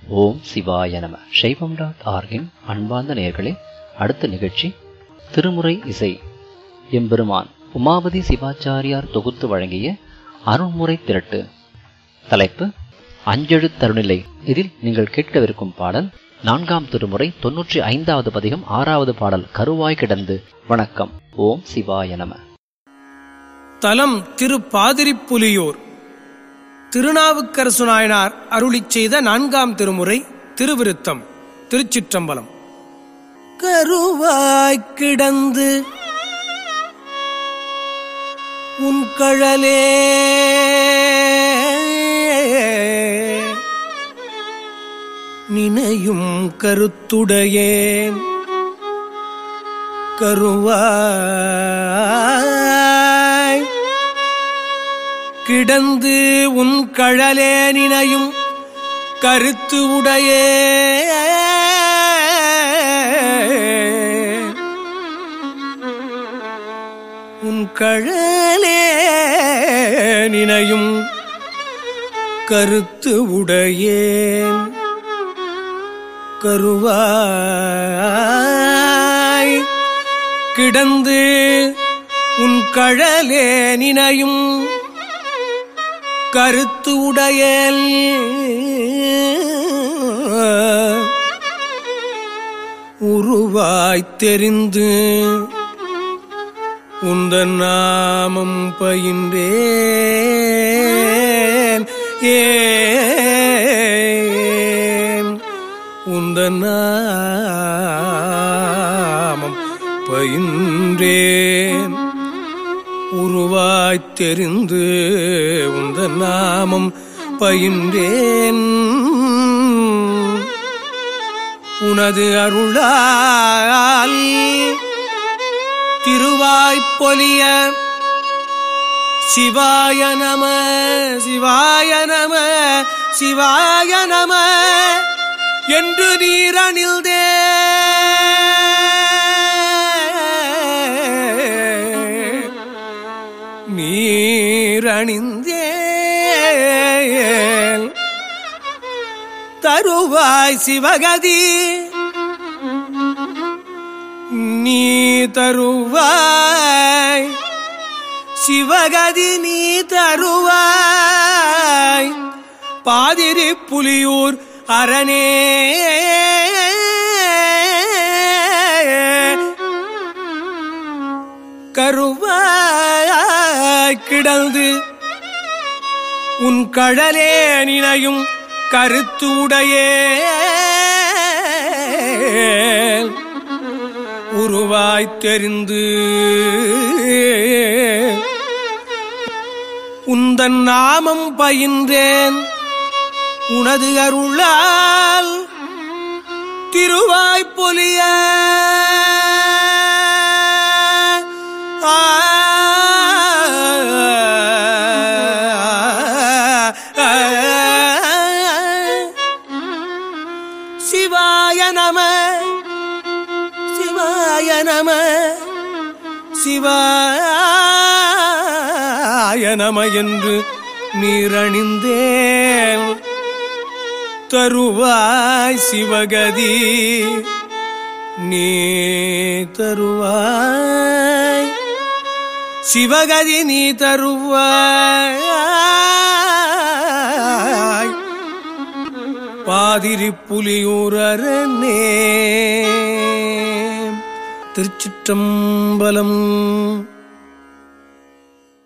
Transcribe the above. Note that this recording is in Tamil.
ஓம் சிவாய நம சைவம் டாட் ஆர்கின் அன்பார்ந்த நேயர்களே அடுத்த நிகழ்ச்சி திருமுறை இசை எம்பெருமான் உமாபதி சிவாச்சாரியார் தொகுத்து வழங்கிய அருள்முறை திரட்டு தலைப்பு அஞ்செழு தருணிலை இதில் நீங்கள் கேட்கவிருக்கும் பாடல் நான்காம் திருமுறை தொன்னூற்றி ஐந்தாவது பதிகம் ஆறாவது பாடல் கருவாய் கிடந்து வணக்கம் ஓம் சிவாய நம தலம் திரு பாதிரிப்புலியூர் திருநாவுக்கரசு நாயனார் அருளிச் செய்த நான்காம் திருமுறை திருவிருத்தம் திருச்சிற்றம்பலம் கருவாய்க் கிடந்து உன் கழலே நினையும் கருத்துடையேன் கருவாய் கிடந்து உன் கழலே நினையும் கருத்து உடையே உன் கழலே நினையும் கருத்து உடையேன் கருவாய் கிடந்து உன் கழலே நினையும் கருத்து உடையல் உருவாய்த் தெரிந்து உந்த நாமம் பயின்றேன் ஏன் உந்த நாமம் பயின்றேன் உருவாய்த் தெரிந்து உந்த நாமம் பயின்றேன் உனது அருளால் திருவாய்ப்பொலிய சிவாய நம சிவாய நம சிவாய நம என்று நீரணில்தே நீரணிந்தேன் தருவாய் சிவகதி நீ தருவாய் சிவகதி நீ தருவாய் பாதிரி புலியூர் அரணே கருவாய் கிடந்து உன் கடலே நினையும் கருத்து உடையே உருவாய்த் தெரிந்து உந்தன் நாமம் பயின்றேன் உனது அருளால் திருவாய்ப்பொலிய ஆ சிவாய நம சிவாய நம சிவாய நம என்று நீரணிந்தேன் தருவாய் சிவகதி நீ தருவாய் சிவகதி நீ தருவாய் பாதிரி புலியூரனே திருச்சிற்றம்பலம்